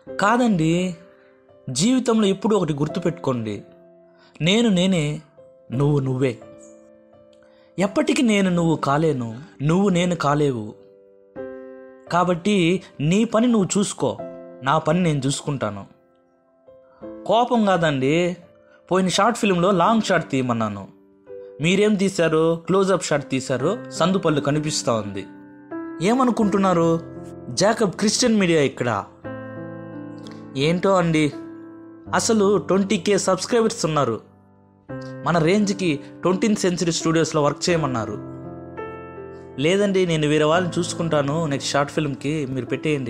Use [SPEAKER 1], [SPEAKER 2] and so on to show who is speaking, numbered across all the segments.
[SPEAKER 1] కాదండి జీవితంలో ఎప్పుడూ ఒకటి గుర్తుపెట్టుకోండి నేను నేనే నువ్వు నువ్వే ఎప్పటికీ నేను నువ్వు కాలేను నువ్వు నేను కాలేవు కాబట్టి నీ పని నువ్వు చూసుకో నా పని నేను చూసుకుంటాను కోపం కాదండి పోయిన షార్ట్ ఫిల్మ్లో లాంగ్ షాట్ తీయమన్నాను మీరేం తీశారు క్లోజప్ షాట్ తీశారు సందు పళ్ళు కనిపిస్తూ ఉంది ఏమనుకుంటున్నారు జాకబ్ క్రిస్టియన్ మీడియా ఇక్కడ ఏంటో అండి అసలు ట్వంటీ కే సబ్స్క్రైబర్స్ ఉన్నారు మన రేంజ్కి ట్వంటీన్త్ సెంచరీ స్టూడియోస్లో వర్క్ చేయమన్నారు లేదండి నేను వేరే వాళ్ళని చూసుకుంటాను నెక్స్ట్ షార్ట్ ఫిల్మ్కి మీరు పెట్టేయండి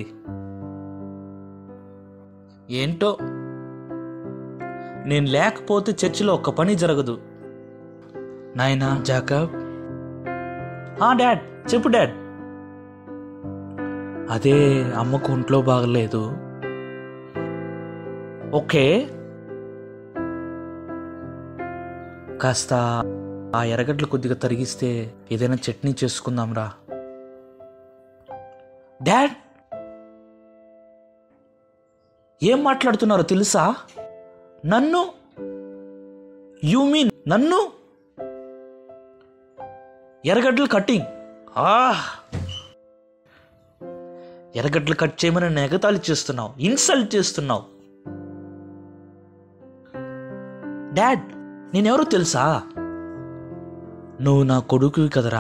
[SPEAKER 1] ఏంటో నేను లేకపోతే చర్చిలో ఒక్క పని జరగదు నాయనా జాకబ్ ఆ డాడ్ చెప్పు డాడ్ అదే అమ్మకు ఒంట్లో బాగలేదు ఓకే కాస్త ఆ ఎర్రగడ్డలు కొద్దిగా తరిగిస్తే ఏదైనా చట్నీ చేసుకుందాంరా డాడ్ ఏం మాట్లాడుతున్నారో తెలుసా నన్ను యూ మీన్ నన్ను ఎర్రగడ్డలు కట్టింగ్ ఆ ఎర్రగడ్డలు కట్ చేయమని నన్ను ఎగతాళి చేస్తున్నావు ఇన్సల్ట్ చేస్తున్నావు డాడ్ నేనెవరో తెలుసా నువ్వు నా కొడుకువి కదరా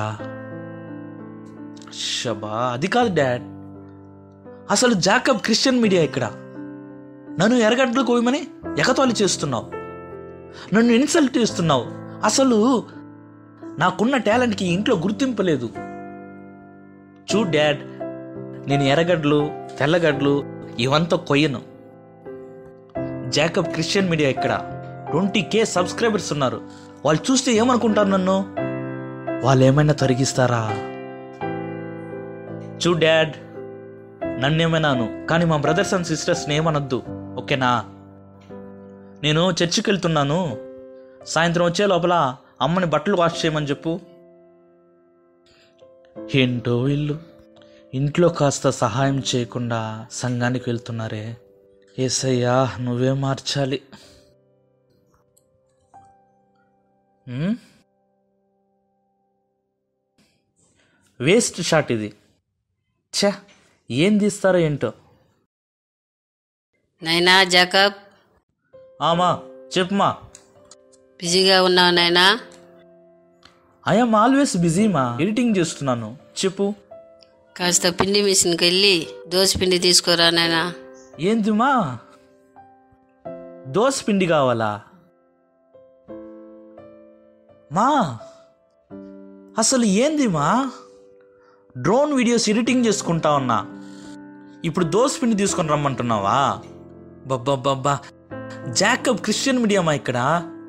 [SPEAKER 1] షబా అది కాదు డాడ్ అసలు జాకబ్ క్రిస్టియన్ మీడియా ఇక్కడ నన్ను ఎరగడ్డలు కోయమని ఎగతాళి చేస్తున్నావు నన్ను ఇన్సల్ట్ చేస్తున్నావు అసలు నాకున్న టాలెంట్కి ఇంట్లో గుర్తింపు లేదు చూ డాడ్ నేను ఎర్రగడ్డలు తెల్లగడ్డలు ఇవంతా కొయ్యను జాకబ్ క్రిస్టియన్ మీడియా ఇక్కడ ట్వంటీ కే సబ్స్క్రైబర్స్ ఉన్నారు వాళ్ళు చూస్తే ఏమనుకుంటారు నన్ను వాళ్ళు ఏమైనా తొలగిస్తారా చూ డాడ్ నన్నేమైనాను కానీ మా బ్రదర్స్ అండ్ సిస్టర్స్ని ఏమనొద్దు ఓకేనా నేను చర్చికి వెళ్తున్నాను సాయంత్రం వచ్చే లోపల అమ్మని బట్టలు వాష్ చేయమని చెప్పు ఏంటో వీళ్ళు ఇంట్లో కాస్త సహాయం చేయకుండా సంఘానికి వెళ్తున్నారే ఏసయ్యా నువ్వే మార్చాలి ఉమ్? వేస్ట్ షాట్ ఇది ఛ ఏం తీస్తారో ఏంటో
[SPEAKER 2] నైనా జాకబ్
[SPEAKER 1] ఆమా చెప్పుమా
[SPEAKER 2] బిజీగా ఉన్నావు నాయనా
[SPEAKER 1] ఐఎమ్ ఆల్వేస్ బిజీమా ఎడిటింగ్ చేస్తున్నాను చెప్పు
[SPEAKER 2] కాస్త పిండి మిషన్కి వెళ్ళి దోశ పిండి తీసుకురా నాయనా
[SPEAKER 1] ఏందిమా దోశ పిండి కావాలా మా అసలు ఏందిమా డ్రోన్ వీడియోస్ ఎడిటింగ్ చేసుకుంటా ఉన్నా ఇప్పుడు దోశ పిండి తీసుకొని రమ్మంటున్నావా బబ్బా జాకబ్ క్రిస్టియన్ మీడియామా ఇక్కడ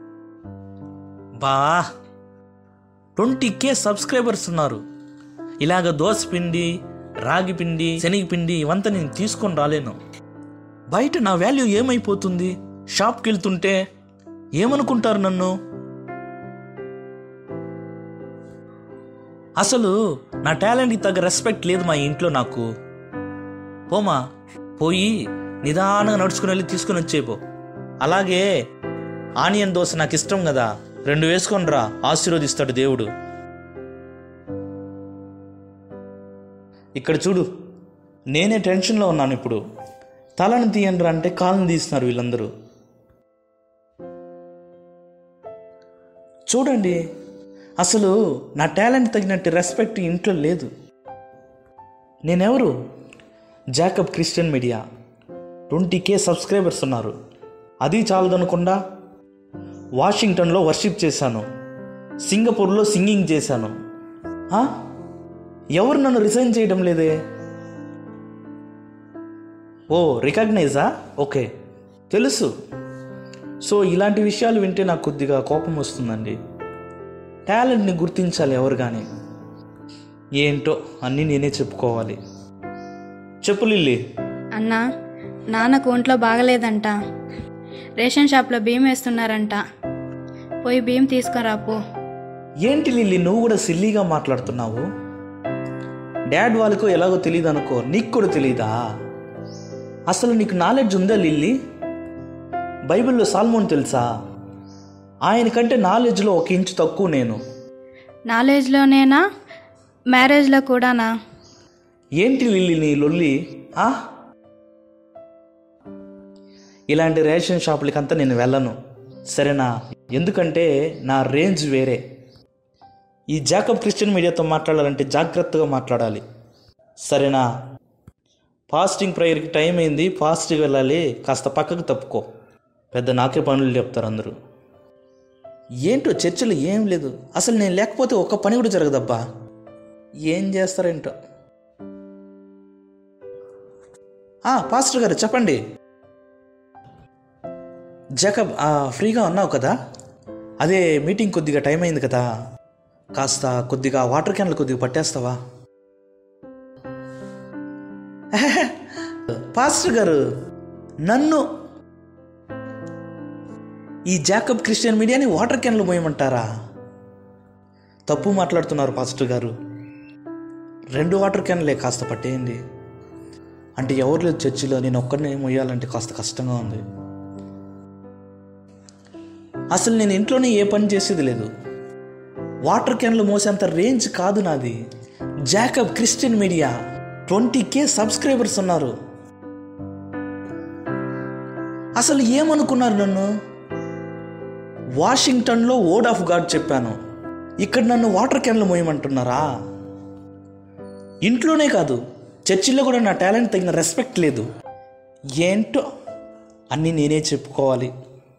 [SPEAKER 1] బా ట్వంటీ కే సబ్స్క్రైబర్స్ ఉన్నారు ఇలాగ దోశ పిండి రాగి పిండి శనగపిండి ఇవంతా నేను తీసుకొని రాలేను బయట నా వాల్యూ ఏమైపోతుంది షాప్కి వెళ్తుంటే ఏమనుకుంటారు నన్ను అసలు నా టాలెంట్కి తగ్గ రెస్పెక్ట్ లేదు మా ఇంట్లో నాకు పోమా పోయి నిదానంగా నడుచుకుని వెళ్ళి తీసుకుని వచ్చేపో అలాగే ఆనియన్ దోశ నాకు ఇష్టం కదా రెండు వేసుకొని రా ఆశీర్వదిస్తాడు దేవుడు ఇక్కడ చూడు నేనే టెన్షన్లో ఉన్నాను ఇప్పుడు తలను తీయండి అంటే కాళ్ళని తీస్తున్నారు వీళ్ళందరూ చూడండి అసలు నా టాలెంట్ తగినట్టు రెస్పెక్ట్ ఇంట్లో లేదు నేనెవరు Jacob Christian media twenty K subscribers ఉన్నారు అది చాలదనకుండా వాషింగ్టన్లో వర్షిప్ చేశాను సింగపూర్లో సింగింగ్ చేశాను ఆ? ఎవరు నన్ను రిజైన్ చేయడం లేదే ఓ రికగ్నైజా ఓకే తెలుసు సో ఇలాంటి విషయాలు వింటే నాకు కొద్దిగా కోపం వస్తుందండి టాలెంట్ని గుర్తించాలి ఎవరు కానీ ఏంటో అన్నీ నేనే చెప్పుకోవాలి చెప్పు లిల్లీ
[SPEAKER 3] అన్నా నాన్నకు ఒంట్లో బాగలేదంట రేషన్ షాప్లో బియ్యం వేస్తున్నారంట పోయి బియ్యం తీసుకురా పో
[SPEAKER 1] ఏంటి లిల్లీ నువ్వు కూడా సిల్లీగా మాట్లాడుతున్నావు డాడ్ వాళ్ళకు ఎలాగో తెలియదు అనుకో నీకు కూడా తెలీదా అసలు నీకు నాలెడ్జ్ ఉందా లిల్లీ బైబిల్లో సాల్మోన్ తెలుసా ఆయన కంటే నాలెడ్జ్లో ఒక ఇంచు తక్కువ నేను
[SPEAKER 3] నాలెడ్జ్లోనేనా మ్యారేజ్లో కూడానా
[SPEAKER 1] ఏంటి లిల్లీ నీ లొల్లి ఆ ఇలాంటి రేషన్ షాపులకంతా నేను వెళ్ళను సరేనా ఎందుకంటే నా రేంజ్ వేరే ఈ జాకబ్ క్రిస్టియన్ మీడియాతో మాట్లాడాలంటే జాగ్రత్తగా మాట్లాడాలి సరేనా ఫాస్టింగ్ ప్రేయర్కి టైం అయింది ఫాస్ట్గా వెళ్ళాలి కాస్త పక్కకు తప్పుకో పెద్ద నాకే పనులు చెప్తారు అందరూ ఏంటో చర్చలు ఏం లేదు అసలు నేను లేకపోతే ఒక్క పని కూడా జరగదబ్బా ఏం చేస్తారేంటో ఆ, పాస్టర్ గారు చెప్పండి జకబ్ ఆ, ఫ్రీగా ఉన్నావు కదా అదే మీటింగ్ కొద్దిగా టైం అయింది కదా కాస్త కొద్దిగా వాటర్ క్యాన్లు కొద్దిగా పట్టేస్తావా పాస్టర్ గారు నన్ను ఈ జాకబ్ క్రిస్టియన్ మీడియాని వాటర్ క్యాన్లు మోయమంటారా తప్పు మాట్లాడుతున్నారు పాస్టర్ గారు రెండు వాటర్ క్యాన్లే కాస్త పట్టేయండి అంటే ఎవరు లేదు చర్చిలో నేను ఒక్కరిని మొయ్యాలంటే కాస్త కష్టంగా ఉంది అసలు నేను ఇంట్లోనే ఏ పని చేసేది లేదు వాటర్ క్యాన్లు మోసేంత రేంజ్ కాదు నాది Jacob Christian media twenty K subscribers ఉన్నారు అసలు ఏమనుకున్నారు నన్ను వాషింగ్టన్లో ఓడ్ ఆఫ్ గాడ్ చెప్పాను ఇక్కడ నన్ను వాటర్ క్యాన్లు మోయమంటున్నారా ఇంట్లోనే కాదు చర్చిలో కూడా నా టాలెంట్ తగిన రెస్పెక్ట్ లేదు ఏంటో అన్నీ నేనే చెప్పుకోవాలి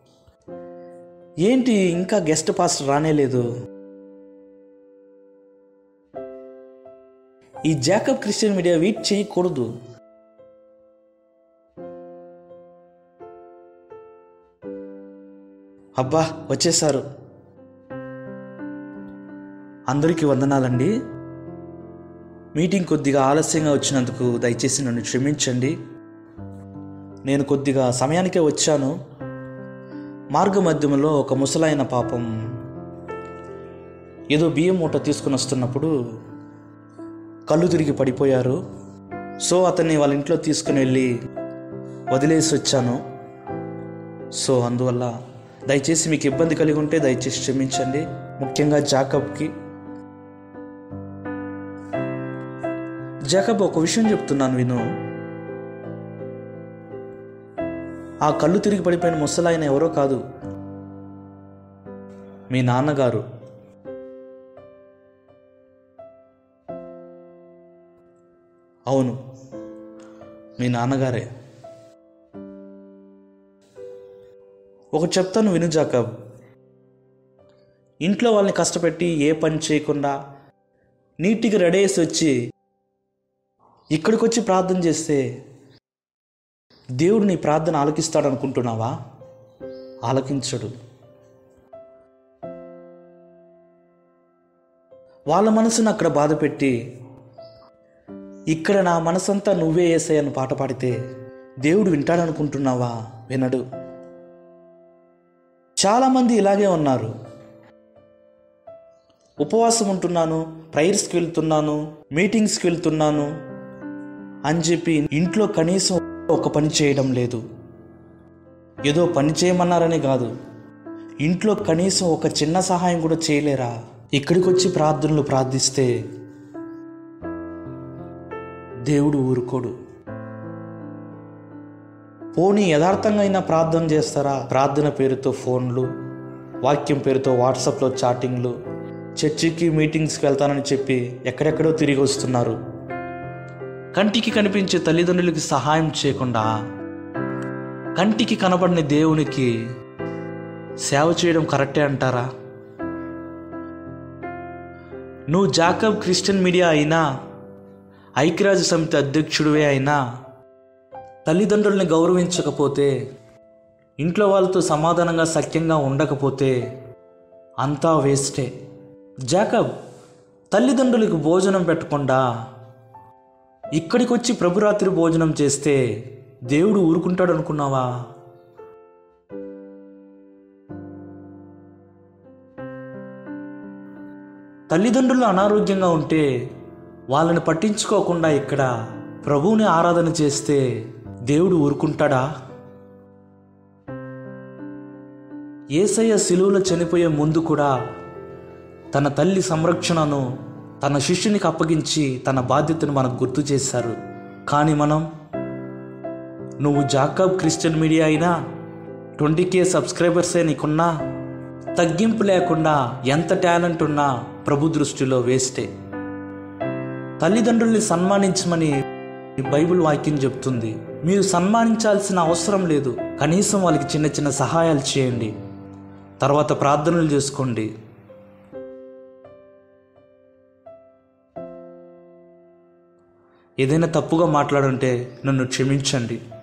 [SPEAKER 1] ఏంటి ఇంకా గెస్ట్ పాస్టర్ రానే లేదు ఈ జాకబ్ క్రిస్టియన్ మీడియా వెయిట్ చేయకూడదు అబ్బా వచ్చేసారు అందరికీ వందనాలండి మీటింగ్ కొద్దిగా ఆలస్యంగా వచ్చినందుకు దయచేసి నన్ను క్షమించండి నేను కొద్దిగా సమయానికే వచ్చాను మార్గ మధ్యలో ఒక ముసలాయన పాపం ఏదో బియ్యం మూట తీసుకుని వస్తున్నప్పుడు కళ్ళు తిరిగి పడిపోయారు సో అతన్ని వాళ్ళ ఇంట్లో తీసుకుని వెళ్ళి వదిలేసి వచ్చాను సో అందువల్ల దయచేసి మీకు ఇబ్బంది కలిగి ఉంటే దయచేసి క్షమించండి ముఖ్యంగా జాకబ్కి జాకబ్ ఒక విషయం చెప్తున్నాను విను ఆ కళ్ళు తిరిగి పడిపోయిన ముసలాయన ఎవరో కాదు మీ నాన్నగారు అవును మీ నాన్నగారే ఒక చెప్తాను విను జాకబ్ ఇంట్లో వాళ్ళని కష్టపెట్టి ఏ పని చేయకుండా నీట్గా రెడీ చేసి వచ్చి ఇక్కడికి వచ్చి ప్రార్థన చేస్తే దేవుడు నీ ప్రార్థన ఆలకిస్తాడు అనుకుంటున్నావా ఆలకించడు వాళ్ళ మనసును అక్కడ బాధ పెట్టి ఇక్కడ నా మనసంతా నువ్వే వేసాయని పాట పాడితే దేవుడు వింటాడనుకుంటున్నావా వినడు చాలామంది ఇలాగే ఉన్నారు ఉపవాసం ఉంటున్నాను ప్రైర్స్కి వెళ్తున్నాను మీటింగ్స్కి వెళ్తున్నాను అని చెప్పి ఇంట్లో కనీసం ఒక పని చేయడం లేదు ఏదో పని చేయమన్నారని కాదు ఇంట్లో కనీసం ఒక చిన్న సహాయం కూడా చేయలేరా ఇక్కడికి వచ్చి ప్రార్థనలు ప్రార్థిస్తే దేవుడు ఊరుకోడు పోనీ యథార్థంగా అయినా ప్రార్థన చేస్తారా ప్రార్థన పేరుతో ఫోన్లు వాక్యం పేరుతో వాట్సాప్లో చాటింగ్లు చర్చికి మీటింగ్స్కి వెళ్తానని చెప్పి ఎక్కడెక్కడో తిరిగి వస్తున్నారు కంటికి కనిపించే తల్లిదండ్రులకి సహాయం చేయకుండా కంటికి కనబడిన దేవునికి సేవ చేయడం కరెక్టే అంటారా నువ్వు జాకబ్ క్రిస్టియన్ మీడియా అయినా ఐక్యరాజ్య సమితి అధ్యక్షుడివే అయినా తల్లిదండ్రుల్ని గౌరవించకపోతే ఇంట్లో వాళ్ళతో సమాధానంగా సఖ్యంగా ఉండకపోతే అంతా వేస్టే జాకబ్ తల్లిదండ్రులకు భోజనం పెట్టకుండా ఇక్కడికి వచ్చి ప్రభురాత్రి భోజనం చేస్తే దేవుడు ఊరుకుంటాడు అనుకున్నావా తల్లిదండ్రులు అనారోగ్యంగా ఉంటే వాళ్ళని పట్టించుకోకుండా ఇక్కడ ప్రభువుని ఆరాధన చేస్తే దేవుడు ఊరుకుంటాడా ఏసయ్య శిలువలో చనిపోయే ముందు కూడా తన తల్లి సంరక్షణను తన శిష్యునికి అప్పగించి తన బాధ్యతను మనకు గుర్తు చేశారు కానీ మనం నువ్వు జాకబ్ క్రిస్టియన్ మీడియా అయినా ట్వంటీ కే సబ్స్క్రైబర్సే నీకున్నా తగ్గింపు లేకుండా ఎంత టాలెంట్ ఉన్నా ప్రభు దృష్టిలో వేస్టే తల్లిదండ్రుల్ని సన్మానించమని బైబిల్ వాక్యం చెప్తుంది మీరు సన్మానించాల్సిన అవసరం లేదు కనీసం వాళ్ళకి చిన్న చిన్న సహాయాలు చేయండి తర్వాత ప్రార్థనలు చేసుకోండి ఏదైనా తప్పుగా మాట్లాడుంటే నన్ను క్షమించండి